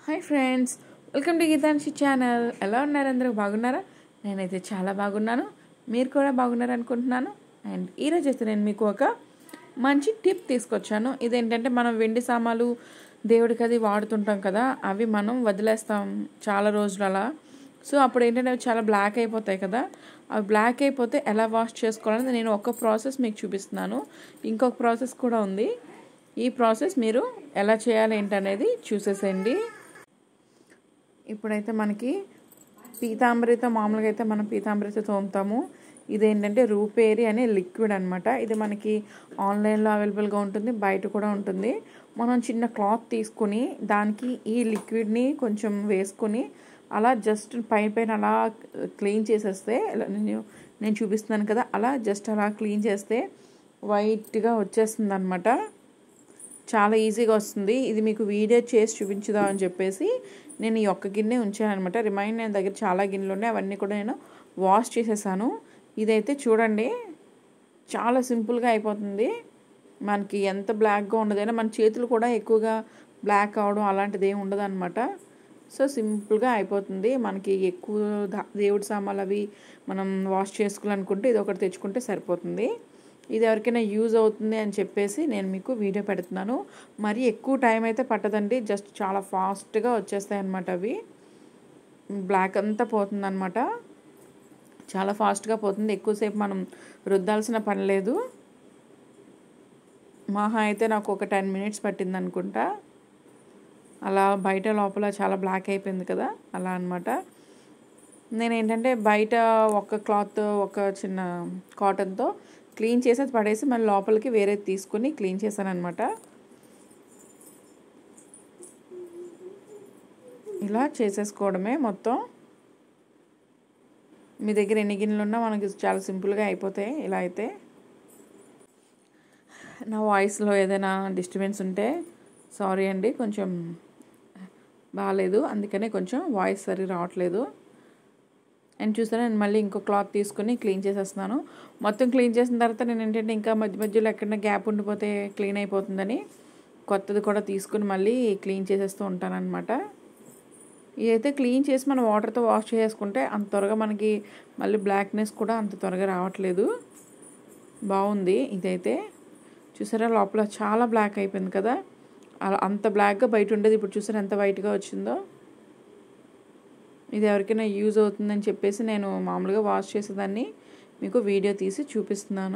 hi friends welcome to Geethanshi channel ఎలా ఉన్నారు అందరూ బాగున్నారా నేనైతే చాలా బాగున్నాను మీరు కూడా బాగున్నారు అనుకుంటున్నాను అండ్ ఈరోజు అయితే నేను మీకు ఒక మంచి టిప్ తీసుకొచ్చాను ఇదేంటంటే మనం వెండి సామాలు దేవుడికి అది వాడుతుంటాం కదా అవి మనం వదిలేస్తాం చాలా రోజులు అలా సో అప్పుడు ఏంటంటే అవి చాలా బ్లాక్ అయిపోతాయి కదా అవి బ్లాక్ అయిపోతే ఎలా వాష్ చేసుకోవాలని నేను ఒక ప్రాసెస్ మీకు చూపిస్తున్నాను ఇంకొక ప్రాసెస్ కూడా ఉంది ఈ ప్రాసెస్ మీరు ఎలా చేయాలి ఏంటనేది చూసేసేయండి ఇప్పుడైతే మనకి పీతాంబరితో మామూలుగా అయితే మనం పీతాంబరితో తోముతాము ఇదేంటంటే రూపేరి అనే లిక్విడ్ అనమాట ఇది మనకి ఆన్లైన్లో అవైలబుల్గా ఉంటుంది బయట కూడా ఉంటుంది మనం చిన్న క్లాత్ తీసుకుని దానికి ఈ లిక్విడ్ని కొంచెం వేసుకుని అలా జస్ట్ పై పైన అలా క్లీన్ చేసేస్తే నేను నేను చూపిస్తున్నాను కదా అలా జస్ట్ అలా క్లీన్ చేస్తే వైట్గా వచ్చేస్తుంది అనమాట చాలా ఈజీగా వస్తుంది ఇది మీకు వీడియో చేసి చూపించుదా అని చెప్పేసి నేను ఈ ఒక్క గిన్నె ఉంచాను అనమాట రిమైండ్ నేను దగ్గర చాలా గిన్నెలు ఉన్నాయి అవన్నీ కూడా నేను వాష్ చేసేసాను ఇదైతే చూడండి చాలా సింపుల్గా అయిపోతుంది మనకి ఎంత బ్లాక్గా ఉండదైనా మన చేతులు కూడా ఎక్కువగా బ్లాక్ అవడం అలాంటిది ఏమి ఉండదు అనమాట సో సింపుల్గా అయిపోతుంది మనకి ఎక్కువ దేవుడి సామాన్లు అవి మనం వాష్ చేసుకోవాలనుకుంటే ఇది ఒకటి తెచ్చుకుంటే సరిపోతుంది ఇది ఎవరికైనా యూజ్ అవుతుంది అని చెప్పేసి నేను మీకు వీడియో పెడుతున్నాను మరి ఎక్కువ టైం అయితే పట్టదండి జస్ట్ చాలా ఫాస్ట్గా వచ్చేస్తాయి అన్నమాట అవి బ్లాక్ అంతా పోతుంది అనమాట చాలా ఫాస్ట్గా పోతుంది ఎక్కువసేపు మనం రుద్దాల్సిన పని లేదు మహా అయితే నాకు ఒక టెన్ మినిట్స్ పట్టింది అనుకుంటా అలా బయట లోపల చాలా బ్లాక్ అయిపోయింది కదా అలా అనమాట నేను ఏంటంటే బయట ఒక క్లాత్ ఒక చిన్న కాటన్తో క్లీన్ చేసి అది పడేసి మళ్ళీ లోపలికి వేరే తీసుకుని క్లీన్ చేశాను అనమాట ఇలా చేసేసుకోవడమే మొత్తం మీ దగ్గర ఎన్ని గిన్నెలు ఉన్నా మనకి చాలా సింపుల్గా అయిపోతాయి ఇలా అయితే నా వాయిస్లో ఏదైనా డిస్టర్బెన్స్ ఉంటే సారీ అండి కొంచెం బాగాలేదు అందుకనే కొంచెం వాయిస్ సరి రావట్లేదు అండ్ చూసాను నేను మళ్ళీ ఇంకో క్లాత్ తీసుకొని క్లీన్ చేసేస్తున్నాను మొత్తం క్లీన్ చేసిన తర్వాత నేను ఏంటంటే ఇంకా మధ్య మధ్యలో ఎక్కడైనా గ్యాప్ ఉండిపోతే క్లీన్ అయిపోతుందని కొత్తది కూడా తీసుకుని మళ్ళీ క్లీన్ చేసేస్తూ ఉంటానన్నమాట ఇదైతే క్లీన్ చేసి మనం వాటర్తో వాష్ చేసుకుంటే అంత త్వరగా మనకి మళ్ళీ బ్లాక్నెస్ కూడా అంత త్వరగా రావట్లేదు బాగుంది ఇదైతే చూసారా లోపల చాలా బ్లాక్ అయిపోయింది కదా అలా అంత బ్లాక్గా బయట ఉండేది ఇప్పుడు చూసారా ఎంత వైట్గా వచ్చిందో ఇది ఎవరికైనా యూజ్ అవుతుందని చెప్పేసి నేను మామూలుగా వాష్ చేసేదాన్ని మీకు వీడియో తీసి చూపిస్తున్నాను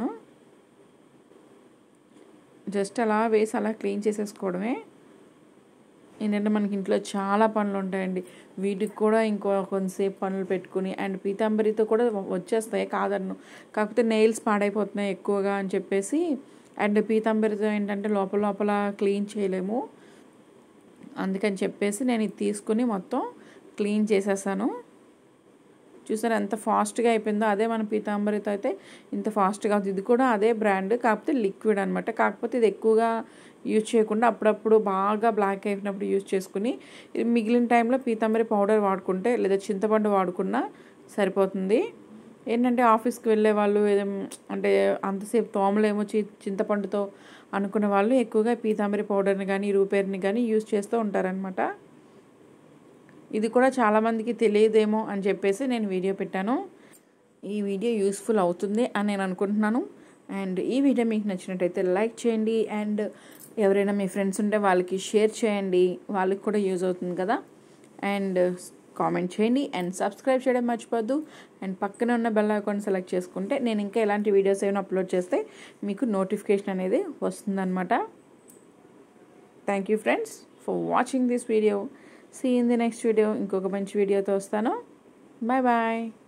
జస్ట్ అలా వేసి అలా క్లీన్ చేసేసుకోవడమే ఏంటంటే మనకి ఇంట్లో చాలా పనులు ఉంటాయండి వీటికి కూడా ఇంకో కొంతసేపు పనులు పెట్టుకుని అండ్ పీతాంబరితో కూడా వచ్చేస్తాయి కాదన్ను కాకపోతే నెయిల్స్ పాడైపోతున్నాయి ఎక్కువగా అని చెప్పేసి అండ్ పీతాంబరితో ఏంటంటే లోపల లోపల క్లీన్ చేయలేము అందుకని చెప్పేసి నేను ఇది తీసుకుని మొత్తం క్లీన్ చేసేసాను చూసారు ఎంత ఫాస్ట్గా అయిపోయిందో అదే మన పీతాంబరితో అయితే ఇంత ఫాస్ట్గా అవుతుంది ఇది కూడా అదే బ్రాండ్ కాకపోతే లిక్విడ్ అనమాట కాకపోతే ఇది ఎక్కువగా యూజ్ చేయకుండా అప్పుడప్పుడు బాగా బ్లాక్ అయిపోయినప్పుడు యూజ్ చేసుకుని మిగిలిన టైంలో పీతాంబరి పౌడర్ వాడుకుంటే లేదా చింతపండు వాడుకున్నా సరిపోతుంది ఏంటంటే ఆఫీస్కి వెళ్ళే వాళ్ళు ఏదో అంటే అంతసేపు తోమలేమో చి చింతపండుతో అనుకున్న వాళ్ళు ఎక్కువగా పీతాంబరి పౌడర్ని కానీ రూపేర్ని కానీ యూజ్ చేస్తూ ఉంటారనమాట ఇది కూడా చాలామందికి తెలియదేమో అని చెప్పేసి నేను వీడియో పెట్టాను ఈ వీడియో యూస్ఫుల్ అవుతుంది అని నేను అనుకుంటున్నాను అండ్ ఈ వీడియో మీకు నచ్చినట్టయితే లైక్ చేయండి అండ్ ఎవరైనా మీ ఫ్రెండ్స్ ఉంటే వాళ్ళకి షేర్ చేయండి వాళ్ళకి కూడా యూజ్ అవుతుంది కదా అండ్ కామెంట్ చేయండి అండ్ సబ్స్క్రైబ్ చేయడం మర్చిపోద్దు అండ్ పక్కన ఉన్న బెల్ అకౌంట్ సెలెక్ట్ చేసుకుంటే నేను ఇంకా ఎలాంటి వీడియోస్ ఏమైనా అప్లోడ్ చేస్తే మీకు నోటిఫికేషన్ అనేది వస్తుందన్నమాట thank you friends for watching this video see in the next video ఇంకొక మంచి వీడియోతో వస్తాను బాయ్ బాయ్